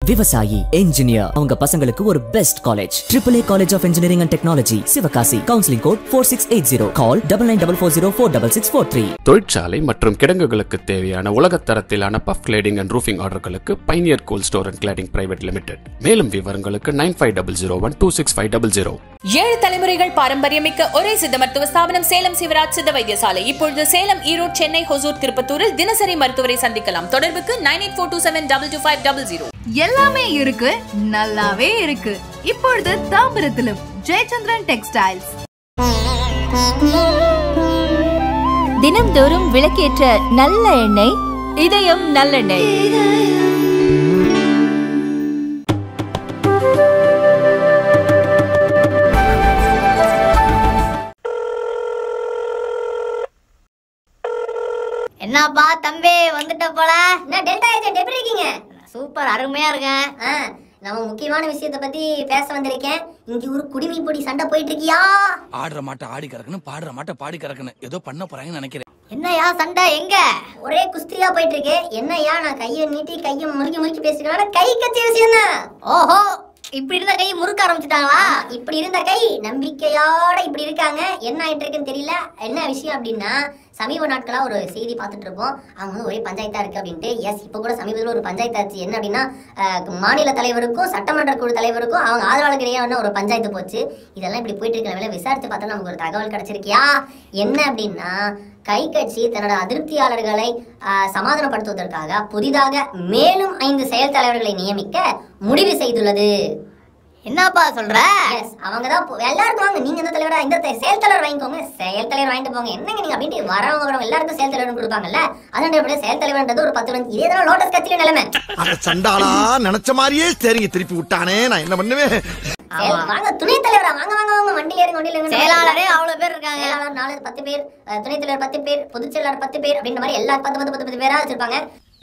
விவசாயி என்ஜினியர் அவங்க பசங்களுக்கு ஒரு best college triple A college of engineering and technology Sivakasi counselling code four six eight zero call double nine double four zero four double six four three தொழிற்சாலை மற்றும் கிடங்குகளுக்கு தேவையான உலகத் தரத்திலான பஃப் கிளேடிங் அண்ட் ரூஃபிங் ஆர்டர்களுக்கு pioneer cool store and cladding private limited மேலும் விவரங்களுக்கு nine five double zero one two six five double zero ஏழு தலைமுறைகள் பாரம்பரியமிக்க ஒரே சித்த மருத்துவ ஸ்தாபனம் சேலம் சிவராஜ் சித்த வைத்தியசாலை இப்பொழுது சேலம் ஈரோடு சென்னை ஹொசூர் திருப்பத்தூரில் தினசரி மருத்துவரை சந்திக்கலாம் தொடர்புக்கு nine eight four two seven double two five double zero எல்லாமே இருக்கு நல்லாவே இருக்கு இப்பொழுது தாம்பரத்திலும் ஜெயச்சந்திரன் டெக்ஸ்டைல்ஸ் தினம்தோறும் விளக்கேற்ற நல்ல எண்ணெய் இதயம் நல்லெண்ணெய் என்னப்பா தம்பி வந்துட்ட போல என்ன டெல்டா ஏஜென்ட் எப்படி இருக்கீங்க சூப்பர் அருமையா இருக்கேன் ஆ, நம்ம முக்கியமான விஷயத்த பத்தி பேச வந்திருக்கேன் இங்க ஒரு குடிமை பொடி சண்டை போயிட்டு இருக்கியா ஆடுற மாட்டை ஆடி கறக்கணும் பாடுற மாட்டை பாடி கறக்கணும் ஏதோ பண்ண போறாங்கன்னு நினைக்கிறேன் என்னையா சண்டை எங்க ஒரே குஸ்தியா போயிட்டு இருக்கு என்னையா நான் கையை நீட்டி கையை முறுக்கி முறுக்கி பேசிக்கிறேன் கை கட்சி விஷயம் தான் ஓஹோ இப்படி இருந்த கை முறுக்க ஆரம்பிச்சுட்டாங்களா இப்படி இருந்த கை நம்பிக்கையோட இப்படி இருக்காங்க என்ன ஆயிட்டு இருக்குன்னு தெரியல என்ன விஷயம் அப்படின்னா சமீப நாட்களா ஒரு செய்தி பார்த்துட்டு இருப்போம் அவங்க வந்து ஒரே பஞ்சாயத்தா இருக்கு அப்படின்ட்டு எஸ் இப்போ கூட சமீபத்தில் ஒரு பஞ்சாயத்து ஆச்சு என்ன அப்படின்னா அஹ், மாநில தலைவருக்கும் சட்டமன்ற குழு தலைவருக்கும் அவங்க ஆதரவாளருக்கு இடையே ஒரு பஞ்சாயத்து போச்சு இதெல்லாம் இப்படி போயிட்டு இருக்கிற வேலை விசாரித்து பார்த்தா நமக்கு ஒரு தகவல் கிடைச்சிருக்கியா என்ன அப்படின்னா கை கட்சி தன்னோட அதிருப்தியாளர்களை ஆஹ், சமாதானப்படுத்துவதற்காக புதிதாக மேலும் ஐந்து செயல் தலைவர்களை நியமிக்க முடிவு செய்துள்ளது என்னப்பா சொல்ற எஸ் அவங்க தான் எல்லாருக்கும் வாங்க நீங்க இந்த தலைவரா இந்த த- செயல் தலைவர் வாங்கிக்கோங்க செயல் தலைவர் வாங்கிட்டு போங்க என்னங்க நீங்க அப்படின்ட்டு வரவங்க வரவங்க எல்லாருக்கும் செயல் தலைவர் கொடுப்பாங்கல்ல அதான் அப்படியே செயல் தலைவர்ன்றது ஒரு பத்து வந்து இதே தான் லோட்டஸ் கட்சியில நிலைமை அட சண்டாளா நினைச்ச மாதிரியே சரிங்க திருப்பி விட்டானே நான் என்ன பண்ணுவேன் செயல்- வாங்க துணைத் தலைவரா வாங்க வாங்க வாங்க வண்டியில ஏறுங்க வண்டியில ஏறுங்க செயலாளரே அவ்வளவு பேர் இருக்காங்க செயலாளர் நாலு பத்து பேர் அஹ், துணைத் தலைவர் பத்து பேர் பொதுச் செயலாளர் பத்து பேர் அப்படின்ற மாதிரி எல்லா பத்து பத்து பத்து பத்து பேரா வச்சிருப்பாங்க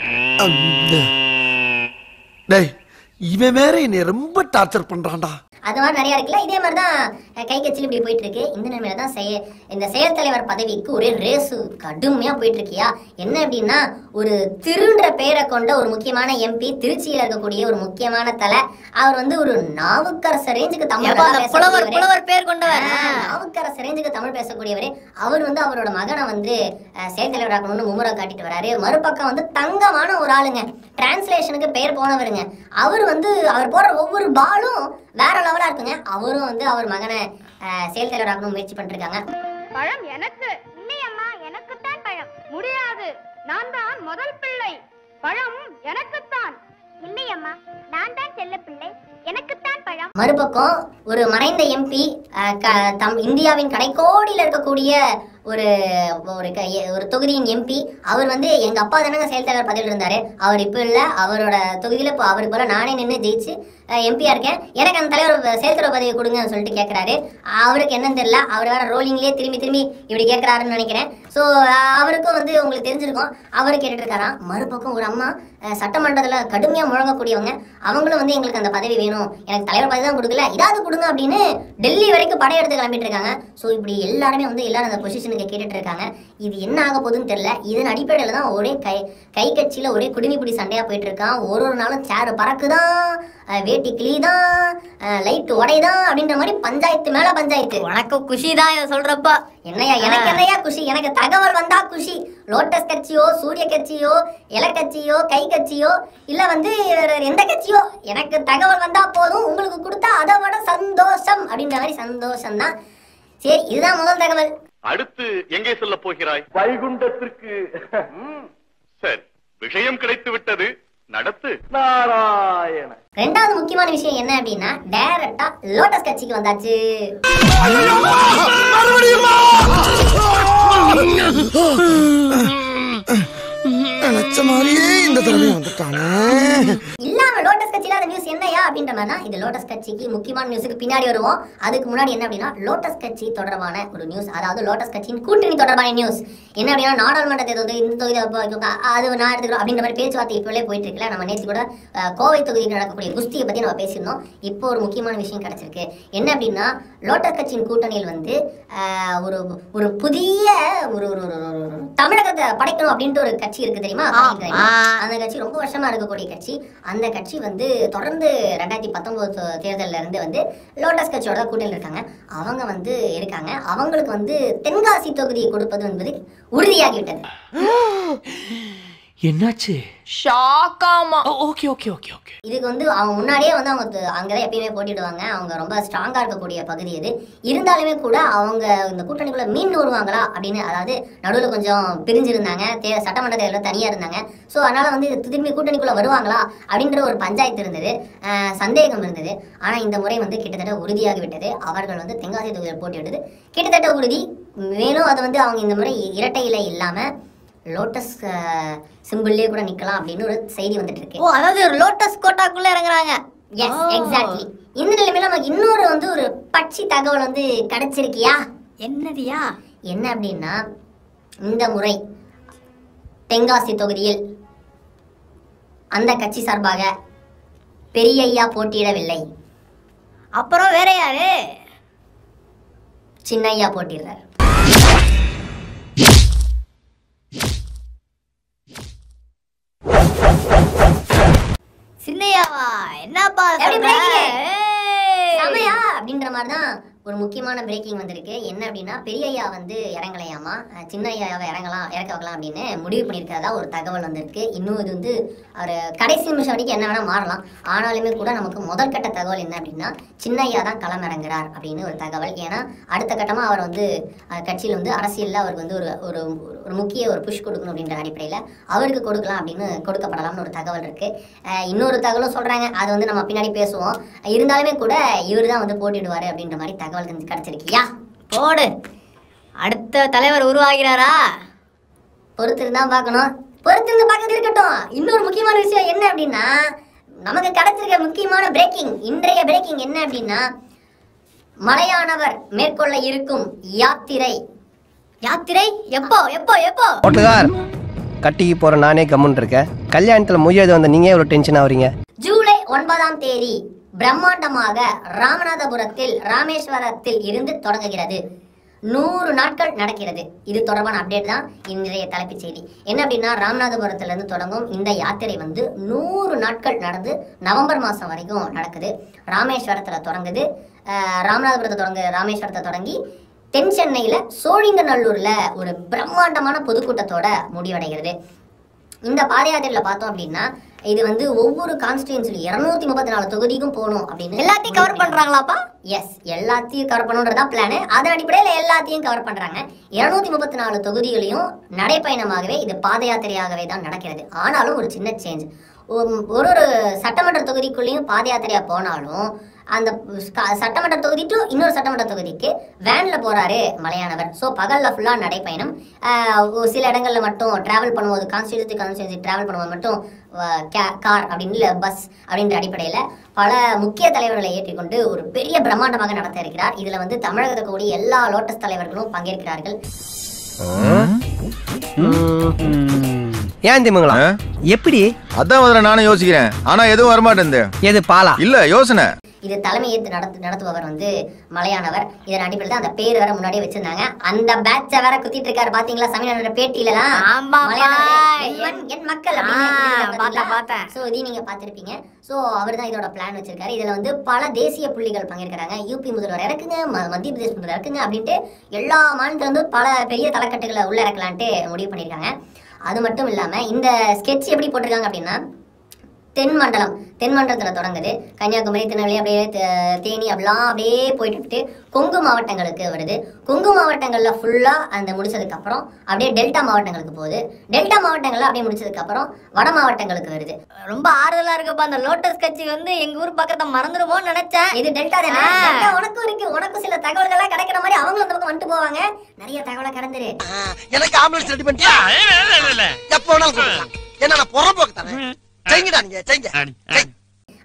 டேய் இவன் வேற என்னை ரொம்ப டார்ச்சர் பண்றான்டா அது மாதிரி நிறைய இருக்குல்ல இதே மாதிரி தான் கை கட்சியில் இப்படி போயிட்டு இருக்கு இந்த நிலைமையில தான் செய இந்த செயல் தலைவர் பதவிக்கு ஒரே ரேசு கடுமையா போயிட்டு இருக்கியா என்ன அப்படின்னா ஒரு திருன்ற பெயரை கொண்ட ஒரு முக்கியமான எம்பி திருச்சியில இருக்கக்கூடிய ஒரு முக்கியமான தலை அவர் வந்து ஒரு நாவுக்கரசர் ரேஞ்சுக்கு தமிழ் புலவர் புலவர் பேர் கொண்டவர் நாவுக்கரசர் ரேஞ்சுக்கு தமிழ் பேசக்கூடியவர் அவர் வந்து அவரோட மகனை வந்து அஹ், செயல் தலைவராக்கணும்னு மும்முரம் காட்டிட்டு வராரு மறுபக்கம் வந்து தங்கமான ஒரு ஆளுங்க டிரான்ஸ்லேஷனுக்கு பெயர் போனவருங்க அவர் வந்து அவர் போடுற ஒவ்வொரு பாலும் வேற லெவலா இருக்குங்க அவரும் வந்து அவர் மகனை அஹ், செயல் தலைவராக்கணும் முயற்சி பண்ணிருக்காங்க பழம் எனக்கு இல்லையம்மா எனக்குத்தான் பழம் முடியாது நான் தான் முதல் பிள்ளை பழம் எனக்குத்தான் இல்லையம்மா நான் தான் செல்ல பிள்ளை எனக்குத்தான் பழம் மறுபக்கம் ஒரு மறைந்த எம்பி தம் இந்தியாவின் கடைக்கோடியில் இருக்கக்கூடிய ஒரு ஒரு க- எ- ஒரு தொகுதியின் எம்பி அவர் வந்து எங்க அப்பா தானங்க செயல் தலைவர் பதவியில் இருந்தாரு அவர் இப்போ இல்ல அவரோட தொகுதியில இப்போ அவருக்கு போல நானே நின்று ஜெயிச்சு எம்பியா இருக்கேன் எனக்கு அந்த தலைவர் ப- செயல் தலைவர் பதவி கொடுங்கன்னு சொல்லிட்டு கேட்கறாரு அவருக்கு என்னன்னு தெரியல அவர் வேற ரோலிங்லேயே திரும்பி திரும்பி இப்படி கேட்கறாருன்னு நினைக்கிறேன் ஸோ அவருக்கும் வந்து உங்களுக்கு தெரிஞ்சிருக்கும் அவரு கேட்டுட்டு இருக்காராம் மறுபக்கம் ஒரு அம்மா அஹ், சட்டமன்றத்துல கடுமையா முழங்கக்கூடியவங்க அவங்களும் வந்து எங்களுக்கு அந்த பதவி வேணும் எனக்கு தலைவர் பதவி தான் கொடுக்கல இதாவது கொடுங்க அப்படின்னு டெல்லி வரைக்கும் படையெடுத்து கிளம்பிட்டு இருக்காங்க ஸோ இப்படி எல்லாருமே வந்து எல்லாரும் அந்த பொசிஷனுக்கு கேட்டுட்டு இருக்காங்க இது என்ன ஆக போகுதுன்னு தெரியல இதன் அடிப்படையில் தான் ஒரே கை கை கட்சியில ஒரே குடிமிப்பிடி சண்டையா போயிட்டு இருக்கான் ஒரு ஒரு நாளும் சேர் பறக்குதான் அஹ், வேட்டி கிளிதான் லைட் உடைதான் அப்படின்ற மாதிரி பஞ்சாயத்து மேல பஞ்சாயத்து உனக்கு குஷி தான் இதை சொல்றப்ப என்னையா எனக்கு என்னையா குஷி எனக்கு தகவல் வந்தா குஷி லோட்டஸ் கட்சியோ சூரிய கட்சியோ இல கட்சியோ கை கட்சியோ இல்ல வந்து வேற எந்த கட்சியோ எனக்கு தகவல் வந்தா போதும் உங்களுக்கு கொடுத்தா அதை விட சந்தோஷம் அப்படின்ற மாதிரி சந்தோஷம் தான் சரி இதுதான் முதல் தகவல் அடுத்து எங்கே சொல்ல போகிறாய் வைகுண்டத்திற்கு சரி விஷயம் கிடைத்து விட்டது நடத்து நாராயண ரெண்டாவது முக்கியமான விஷயம் என்ன அப்படின்னா டைரக்டா லோட்டஸ் கட்சிக்கு வந்தாச்சு நினைச்ச மாதிரியே இந்த தடவை வந்துட்டானே இல்லாம லோட்டஸ் கட்சியில அந்த நியூஸ் நியூஸ் என்னையா அப்படின்ற மாதிரி தான் இது லோட்டஸ் கட்சிக்கு முக்கியமான நியூஸுக்கு பின்னாடி வருவோம் அதுக்கு முன்னாடி என்ன அப்படின்னா லோட்டஸ் கட்சி தொடர்பான ஒரு நியூஸ் அதாவது லோட்டஸ் கட்சியின் கூட்டணி தொடர்பான நியூஸ் என்ன அப்படின்னா நாடாளுமன்ற தேர்தல் வந்து இந்த தொகுதி அப்ப வைக்கும், அ- அது நான் எடுத்துக்கிறோம் அப்படின்ற மாதிரி பேச்சுவார்த்தை இப்போவே போயிட்டு இருக்குல்ல நம்ம நேற்று கூட அஹ், கோவை தொகுதியில் நடக்கக்கூடிய குஸ்தியை பத்தி நம்ம பேசியிருந்தோம் இப்போ ஒரு முக்கியமான விஷயம் கிடைச்சிருக்கு என்ன அப்படின்னா லோட்டஸ் கட்சியின் கூட்டணியில் வந்து அஹ், ஒரு ஒரு புதிய ஒரு ஒரு ஒரு- ஒரு- ஒரு தமிழகத்தை படைக்கணும் அப்படின்ட்டு ஒரு கட்சி இருக்கு தெரியுமா தெரியுமா? அந்த கட்சி ரொம்ப வருஷமா இருக்கக்கூடிய கட்சி அந்த கட்சி வந்து தொடர்ந்து ரெண்டாயிரத்தி பத்தொன்பது தேர்தல்ல இருந்து வந்து லோட்டஸ் கட்சியோட கூட்டணியில் இருக்காங்க அவங்க வந்து இருக்காங்க அவங்களுக்கு வந்து தென்காசி தொகுதியை கொடுப்பது என்பது உறுதியாகிவிட்டது என்னாச்சு ஷாக்காமா ஓகே ஓகே ஓகே ஓகே இதுக்கு வந்து அவங்க முன்னாடியே வந்து அவங்க து- அங்கதான் எப்பயுமே போட்டிடுவாங்க அவங்க ரொம்ப ஸ்ட்ராங்கா இருக்கக்கூடிய பகுதி இது இருந்தாலுமே கூட அவங்க இந்த கூட்டணிக்குள்ள மீண்டு வருவாங்களா அப்படின்னு அதாவது நடுவில் கொஞ்சம் பிரிஞ்சிருந்தாங்க தே சட்டமன்ற தேர்தலில் தனியா இருந்தாங்க ஸோ அதனால வந்து இது திரும்பி கூட்டணிக்குள்ள வருவாங்களா அப்படின்ற ஒரு பஞ்சாயத்து இருந்தது அஹ் சந்தேகம் இருந்தது ஆனா இந்த முறை வந்து கிட்டத்தட்ட உறுதியாகி விட்டது அவர்கள் வந்து தென்காசி தொகுதியில் போட்டியிட்டது கிட்டத்தட்ட உறுதி மேலும் அது வந்து அவங்க இந்த முறை இரட்டை இலை இல்லாம லோட்டஸ் சிம்பிள்லேயே கூட நிக்கலாம் அப்படின்னு ஒரு செய்தி வந்துட்டு இருக்கு ஓ அதாவது லோட்டஸ் கோட்டாக்குள்ள இறங்குறாங்க எஸ் எக்ஸாக்ட்லி இந்த நிலைமையில நமக்கு இன்னொரு வந்து ஒரு பட்சி தகவல் வந்து கிடைச்சிருக்கியா என்னதியா என்ன அப்படின்னா இந்த முறை தென்காசி தொகுதியில் அந்த கட்சி சார்பாக பெரியய்யா போட்டியிடவில்லை அப்புறம் வேற யாரு சின்னையா போட்டிடுறார் சின்னையாவா என்னப்பா எப்படி சொல்ற? breaking? ஏய். செமையா அப்படின்ற மாதிரி தான் ஒரு முக்கியமான பிரேக்கிங் வந்திருக்கு என்ன அப்படின்னா பெரிய ஐயா வந்து இறங்கலையாமா அஹ் சின்ன ஐயாவை இறங்கலாம் இறக்க வைக்கலாம் அப்படின்னு முடிவு பண்ணியிருக்கிறதா ஒரு தகவல் வந்திருக்கு இன்னும் இது வந்து அவர் கடைசி நிமிஷம் வரைக்கும் என்ன வேணா மாறலாம் ஆனாலுமே கூட நமக்கு முதல் கட்ட தகவல் என்ன அப்படின்னா சின்ன ஐயா தான் களம் இறங்குறார் அப்படின்னு ஒரு தகவல் ஏன்னா அடுத்த கட்டமா அவர் வந்து அஹ், கட்சியில் வந்து அரசியல்ல அவருக்கு வந்து ஒரு ஒரு ஒரு முக்கிய ஒரு புஷ் கொடுக்கணும் அப்படின்ற அடிப்படையில் அவருக்கு கொடுக்கலாம் அப்படின்னு கொடுக்கப்படலாம்னு ஒரு தகவல் இருக்கு அஹ், இன்னொரு தகவலும் சொல்றாங்க அது வந்து நம்ம பின்னாடி பேசுவோம் இருந்தாலுமே கூட இவர் தான் வந்து போட்டிடுவாரு அப்படின்ற மாதிரி தகவல் வந்து கிடைச்சிருக்கியா போடு அடுத்த தலைவர் உருவாகிறாரா பொறுத்திருந்தா பார்க்கணும் பொறுத்திருந்து பார்க்கறது இருக்கட்டும் இன்னொரு முக்கியமான விஷயம் என்ன அப்படின்னா நமக்கு கிடைச்சிருக்க முக்கியமான பிரேக்கிங் இன்றைய பிரேக்கிங் என்ன அப்படின்னா மலையானவர் மேற்கொள்ள இருக்கும் யாத்திரை யாத்திரை எப்போ எப்போ எப்போ ஓட்டுகார் கட்டிக்கு போற நானே கம்முன்னு இருக்கேன் கல்யாணத்துல முடியாது வந்த நீங்க எவ்வளவு டென்ஷன் ஆவறீங்க ஜூலை ஒன்பதாம் தேதி பிரம்மாண்டமாக ராமநாதபுரத்தில் ராமேஸ்வரத்தில் இருந்து தொடங்குகிறது நூறு நாட்கள் நடக்கிறது இது தொடர்பான அப்டேட் தான் இன்றைய தலைப்புச் செய்தி என்ன அப்படின்னா ராமநாதபுரத்துல இருந்து தொடங்கும் இந்த யாத்திரை வந்து நூறு நாட்கள் நடந்து நவம்பர் மாசம் வரைக்கும் நடக்குது ராமேஸ்வரத்துல தொடங்குது அஹ் ராமநாதபுரத்தை தொடங்கு ராமேஸ்வரத்தை தொடங்கி தென் சென்னையில சோழிங்கநல்லூர்ல ஒரு பிரம்மாண்டமான பொதுக்கூட்டத்தோட முடிவடைகிறது இந்த பாத யாத்திரையில பார்த்தோம் அப்படின்னா இது வந்து ஒவ்வொரு கான்ஸ்டியூன்சிலும் இருநூத்தி முப்பத்தி நாலு தொகுதிக்கும் போகணும் அப்படின்னு எல்லாத்தையும் cover பண்றாங்களாப்பா? எஸ் எல்லாத்தையும் கவர் பண்ணணுன்றதா பிளான் அதன் அடிப்படையில எல்லாத்தையும் கவர் பண்றாங்க இருநூத்தி முப்பத்தி நாலு தொகுதிகளையும் நடைப்பயணமாகவே இது பாத யாத்திரையாகவே தான் நடக்கிறது ஆனாலும் ஒரு சின்ன சேஞ்ச் ஒரு ஒரு சட்டமன்ற தொகுதிக்குள்ளேயும் பாத யாத்திரையா போனாலும் அந்த க- சட்டமன்ற தொகுதி டு இன்னொரு சட்டமன்ற தொகுதிக்கு வேன்ல போறாரு மலையானவர் ஸோ பகல்ல ஃபுல்லா நடைப்பயணம் ஆஹ் ஒரு சில இடங்கள்ல மட்டும் டிராவல் பண்ணும்போது கான்ஸ்டியூன்சி கான்ஸ்டியூன்சி டிராவல் பண்ணும்போது மட்டும் கார் அப்படின்னு இல்லை பஸ் அப்படின்ற அடிப்படையில பல முக்கிய தலைவர்களை ஏற்றிக்கொண்டு ஒரு பெரிய பிரம்மாண்டமாக நடத்த இருக்கிறார் இதுல வந்து தமிழகத்துக்கு கூடிய எல்லா லோட்டஸ் தலைவர்களும் பங்கேற்கிறார்கள் ஏன் திமுங்களா எப்படி அதான் முதல்ல நானும் யோசிக்கிறேன் ஆனா எதுவும் வரமாட்டேன் எது பாலா இல்ல யோசனை இது தலைமை ஏற்று நடத்து நடத்துபவர் வந்து மலையானவர் இதன் அடிப்படையில் தான் அந்த பேர் வேற முன்னாடியே வச்சிருந்தாங்க அந்த பேட்ச வேற குத்திட்டு இருக்காரு பாத்தீங்களா சமீப பேட்டியிலலாம் ஆமாப்பா. மலையானவரே, என் மண், என் மக்கள் அப்படின்னு ஆ, எழுதியிருக்காரு பார்த்தேன், பாத்தீங்களா? So, இதையும் நீங்க பார்த்திருப்பீங்க சோ அவர் தான் இதோட பிளான் வச்சிருக்காரு இதுல வந்து பல தேசிய புள்ளிகள் பங்கேற்கிறாங்க யூபி முதல்வர் இறக்குங்க ம- மத்திய பிரதேஷ் முதல்வர் இறக்குங்க அப்படின்ட்டு எல்லா மாநிலத்துல இருந்து பல பெரிய தலைக்கட்டுகளை உள்ள இறக்கலான்ட்டு முடிவு பண்ணியிருக்காங்க அது மட்டும் இல்லாம இந்த ஸ்கெட்ச் எப்படி போட்டிருக்காங்க அப்படின்னா தென் மண்டலம் தென் மண்டலத்துல தொடங்குது கன்னியாகுமரி திருநெல்வேலி அப்படியே தே- தேனி அப்படிலாம் அப்படியே போயிட்டு இருக்கு. கொங்கு மாவட்டங்களுக்கு வருது கொங்கு மாவட்டங்கள்ல ஃபுல்லா அந்த முடிச்சதுக்கு அப்புறம் அப்படியே டெல்டா மாவட்டங்களுக்கு போகுது டெல்டா மாவட்டங்கள்ல அப்படியே முடிச்சதுக்கு அப்புறம் வட மாவட்டங்களுக்கு வருது ரொம்ப ஆறுதலா இருக்குப்பா அந்த லோட்டஸ் கட்சி வந்து எங்க ஊர் பக்கத்தை மறந்துடுமோன்னு நினைச்சேன் இது டெல்டா தானே ஆ. டெல்டா உனக்கும் இருக்கு உனக்கும் சில தகவல்கள்லாம் கிடைக்கிற மாதிரி அவங்களும் அந்த பக்கம் வந்துட்டு போவாங்க நிறைய தகவலை கடந்துரு எனக்கு ஆம்புலன்ஸ் ரெடி பண்ணிட்டியா எப்ப வேணாலும் கூப்பிடலாம் என்ன நான் புறம்போக்கு தானே செய்யுங்கடா நீங்க செய்யுங்க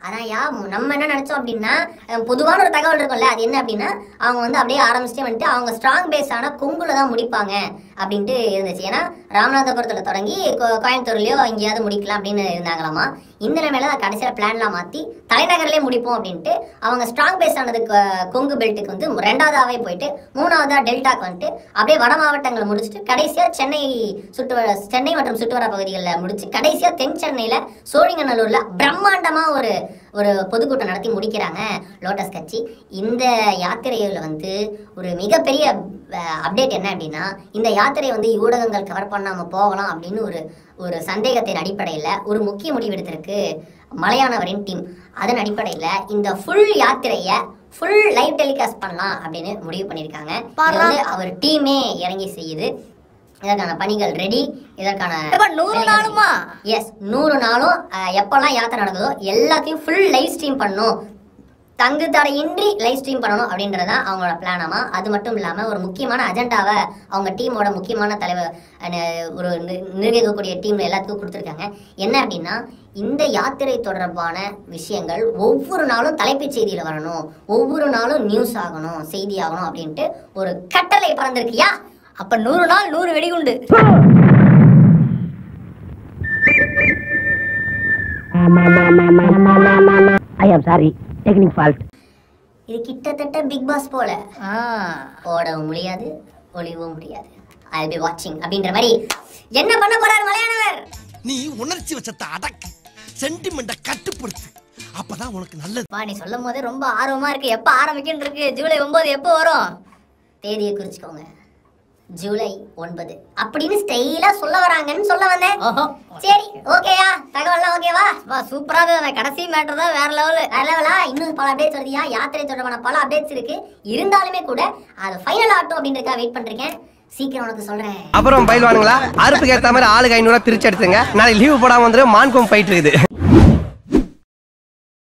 அதான் யா நம்ம என்ன நினைச்சோம் அப்படின்னா அஹ், பொதுவான ஒரு தகவல் இருக்கும்ல அது என்ன அப்படின்னா அவங்க வந்து அப்படியே ஆரம்பிச்சுட்டே வந்துட்டு அவங்க ஸ்ட்ராங் பேஸான கொங்குல தான் முடிப்பாங்க அப்படின்ட்டு இருந்துச்சு ஏன்னா ராமநாதபுரத்துல தொடங்கி கோ- கோயம்புத்தூர்லயோ எங்கேயாவது முடிக்கலாம் அப்படின்னு இருந்தாங்களாமா இந்த நிலைமையில கடைசியில் பிளான்லாம் மாத்தி தலைநகர்லயே முடிப்போம் அப்படின்ட்டு அவங்க ஸ்ட்ராங் பேஸ் ஆனதுக்கு அஹ், கொங்கு பெல்ட்டுக்கு வந்து ரெண்டாவதாவே போயிட்டு மூணாவதா டெல்டாக்கு வந்துட்டு அப்படியே வட மாவட்டங்களை முடிச்சுட்டு கடைசியா சென்னை சுற்று சென்னை மற்றும் சுற்றுவர பகுதிகளில் முடிச்சு கடைசியா தென் சென்னையில சோழிங்கநல்லூர்ல பிரம்மாண்டமா ஒரு ஒரு பொதுக்கூட்டம் நடத்தி முடிக்கிறாங்க லோட்டஸ் கட்சி இந்த யாத்திரையில் வந்து ஒரு மிகப்பெரிய அப்டேட் என்ன அப்படின்னா இந்த யாத்திரையை வந்து ஊடகங்கள் கவர் பண்ணாம போகலாம் அப்படின்னு ஒரு ஒரு சந்தேகத்தின் அடிப்படையில் ஒரு முக்கிய முடிவு எடுத்திருக்கு மலையானவரின் டீம் அதன் அடிப்படையில் இந்த ஃபுல் யாத்திரையை ஃபுல் லைவ் டெலிகாஸ்ட் பண்ணலாம் அப்படின்னு முடிவு பண்ணியிருக்காங்க இது வந்து அவர் டீமே இறங்கி செய்யுது இதற்கான பணிகள் ரெடி இதற்கான நூறு நாளுமா? எஸ் நூறு நாளும் அஹ், எப்பெல்லாம் யாத்திரை நடக்குதோ எல்லாத்தையும் ஃபுல் லைவ் ஸ்ட்ரீம் பண்ணணும் தங்கு தடையின்றி லைவ் ஸ்ட்ரீம் பண்ணணும் அப்படின்றதான் அவங்களோட பிளானாமா அது மட்டும் இல்லாமல் ஒரு முக்கியமான அஜெண்டாவை அவங்க டீமோட முக்கியமான தலைவர் அஹ், ஒரு நி- நிர்வகிக்கக்கூடிய டீம்ல எல்லாத்துக்கும் கொடுத்துருக்காங்க என்ன அப்படின்னா இந்த யாத்திரை தொடர்பான விஷயங்கள் ஒவ்வொரு நாளும் தலைப்புச் செய்தியில் வரணும் ஒவ்வொரு நாளும் நியூஸ் ஆகணும் செய்தி ஆகணும் அப்படின்ட்டு ஒரு கட்டளை பறந்திருக்கியா அப்ப நூறு நாள் நூறு வெடிகுண்டு ஐ ஆம் சாரி டெக்னிக் ஃபால்ட் இது கிட்டத்தட்ட பிக் பாஸ் போல ஓடவும் முடியாது ஒளிவும் முடியாது ஐ பி வாட்சிங் அப்படின்ற மாதிரி என்ன பண்ண போறாரு மலையாளவர் நீ உணர்ச்சி வச்சத்தை அடக்கு சென்டிமெண்ட கட்டுப்படுத்து அப்பதான் உனக்கு நல்லது வா நீ சொல்லும் போதே ரொம்ப ஆர்வமா இருக்கு எப்ப ஆரம்பிக்கன்னு இருக்கு ஜூலை ஒன்பது எப்போ வரும் தேதியை குறிச்சுக்கோங்க ஜூலை ஒன்பது அப்படின்னு ஸ்டைலா சொல்ல வராங்கன்னு சொல்ல வந்தேன் சரி ஓகேயா தகவல்லாம் ஓகேவா வா சூப்பரா இருக்கு கடைசி மேட்டர் தான் வேற லெவலு வேற லெவலா இன்னும் பல அப்டேட்ஸ் வருதியா யாத்திரை தொடர்பான பல அப்டேட்ஸ் இருக்கு இருந்தாலுமே கூட அது ஃபைனல் ஆகட்டும் அப்படின்றக்கா வெயிட் பண்றேன் சீக்கிரம் உனக்கு சொல்றேன் அப்புறம் பயில்வானுங்களா அறுப்புக்கு ஏற்ற மாதிரி ஆளுக்கு ஐநூறுவா பிரிச்சு எடுத்துங்க நாளைக்கு லீவு போடாம வந்துடும் மான்கோம் போயிட்டு இருக்குது